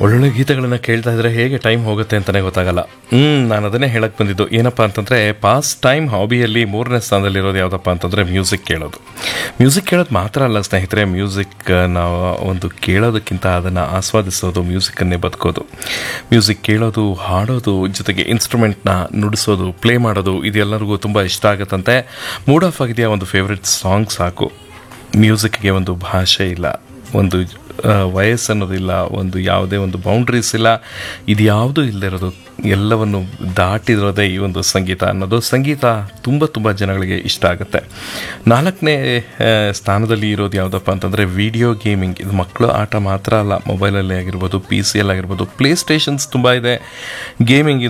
ಒಳ್ಳೊಳ್ಳೆ ಗೀತೆಗಳನ್ನು ಕೇಳ್ತಾ ಇದ್ರೆ ಹೇಗೆ ಟೈಮ್ ಹೋಗುತ್ತೆ ಅಂತಲೇ ಗೊತ್ತಾಗಲ್ಲ ಹ್ಞೂ ನಾನು ಅದನ್ನೇ ಹೇಳಕ್ಕೆ ಬಂದಿದ್ದು ಏನಪ್ಪ ಅಂತಂದರೆ ಪಾಸ್ ಟೈಮ್ ಹಾಬಿಯಲ್ಲಿ ಮೂರನೇ ಸ್ಥಾನದಲ್ಲಿರೋದು ಯಾವುದಪ್ಪ ಅಂತಂದರೆ ಮ್ಯೂಸಿಕ್ ಕೇಳೋದು ಮ್ಯೂಸಿಕ್ ಕೇಳೋದು ಮಾತ್ರ ಅಲ್ಲ ಸ್ನೇಹಿತರೆ ಮ್ಯೂಸಿಕ್ ನಾವು ಒಂದು ಕೇಳೋದಕ್ಕಿಂತ ಅದನ್ನು ಆಸ್ವಾದಿಸೋದು ಮ್ಯೂಸಿಕನ್ನೇ ಬದುಕೋದು ಮ್ಯೂಸಿಕ್ ಕೇಳೋದು ಹಾಡೋದು ಜೊತೆಗೆ ಇನ್ಸ್ಟ್ರೂಮೆಂಟ್ನ ನುಡಿಸೋದು ಪ್ಲೇ ಮಾಡೋದು ಇದೆಲ್ಲರಿಗೂ ತುಂಬ ಇಷ್ಟ ಆಗುತ್ತಂತೆ ಮೂಡ್ ಆಫ್ ಆಗಿದೆಯಾ ಒಂದು ಫೇವ್ರೆಟ್ ಸಾಂಗ್ ಸಾಕು ಮ್ಯೂಸಿಕ್ಗೆ ಒಂದು ಭಾಷೆ ಇಲ್ಲ ಒಂದು ಆ, ವಯಸ್ಸನ್ನೋದಿಲ್ಲ ಒಂದು ಯಾವುದೇ ಒಂದು ಬೌಂಡ್ರೀಸ್ ಇಲ್ಲ ಇದು ಯಾವುದೂ ಇಲ್ಲದಿರೋದು ಎಲ್ಲವನ್ನು ದಾಟಿರೋದೇ ಈ ಒಂದು ಸಂಗೀತ ಅನ್ನೋದು ಸಂಗೀತ ತುಂಬ ತುಂಬ ಜನಗಳಿಗೆ ಇಷ್ಟ ಆಗುತ್ತೆ ನಾಲ್ಕನೇ ಆ, ಸ್ಥಾನದಲ್ಲಿ ಇರೋದು ಯಾವುದಪ್ಪ ಅಂತಂದರೆ ವಿಡಿಯೋ ಗೇಮಿಂಗ್ ಇದು ಮಕ್ಕಳು ಆಟ ಮಾತ್ರ ಅಲ್ಲ ಮೊಬೈಲಲ್ಲೇ ಆಗಿರ್ಬೋದು ಪಿ ಸಿಯಲ್ಲಿ ಆಗಿರ್ಬೋದು ಪ್ಲೇ ಸ್ಟೇಷನ್ಸ್ ತುಂಬ ಇದೆ ಗೇಮಿಂಗ್